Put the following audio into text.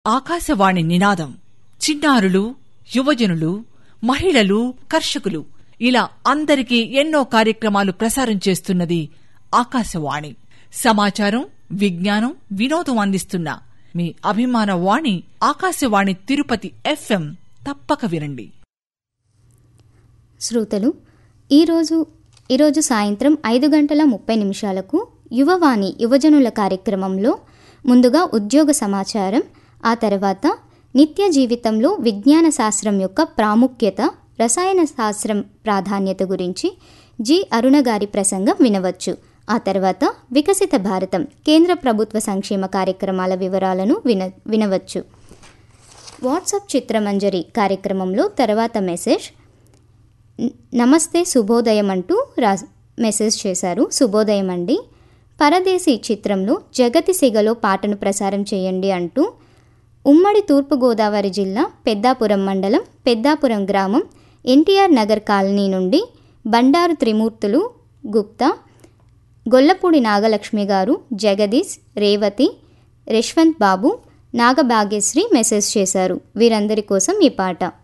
ఆకాశవాణి నినాదం చిన్నారులు యువజనులు మహిళలు కర్షకులు ఇలా అందరికీ ఎన్నో కార్యక్రమాలు ప్రసారం చేస్తున్నది ఆకాశవాణి సమాచారం విజ్ఞానం వినోదం అందిస్తున్న మీ అభిమాన వాణి ఆకాశవాణి తిరుపతి ఎఫ్ఎం తప్పక వినండి శ్రోతలు ఈరోజు ఈరోజు సాయంత్రం ఐదు గంటల ముప్పై నిమిషాలకు యువవాణి యువజనుల కార్యక్రమంలో ముందుగా ఉద్యోగ సమాచారం ఆ తర్వాత నిత్య జీవితంలో విజ్ఞాన శాస్త్రం యొక్క ప్రాముఖ్యత రసాయన శాస్త్రం ప్రాధాన్యత గురించి జి అరుణ గారి ప్రసంగం వినవచ్చు ఆ తర్వాత వికసిత భారతం కేంద్ర ప్రభుత్వ సంక్షేమ కార్యక్రమాల వివరాలను విన వినవచ్చు వాట్సాప్ చిత్రమంజరి కార్యక్రమంలో తర్వాత మెసేజ్ నమస్తే శుభోదయం అంటూ రా మెసేజ్ చేశారు శుభోదయం అండి పరదేశీ చిత్రంలో జగతి సిగలో పాటను ప్రసారం చేయండి అంటూ ఉమ్మడి తూర్పుగోదావరి జిల్లా పెద్దాపురం మండలం పెద్దాపురం గ్రామం ఎన్టీఆర్ నగర్ కాలనీ నుండి బండారు త్రిమూర్తులు గుప్తా గొల్లపూడి నాగలక్ష్మి గారు జగదీష్ రేవతి యశ్వంత్ బాబు నాగభాగ్యశ్రీ మెసేజ్ చేశారు వీరందరి కోసం ఈ పాట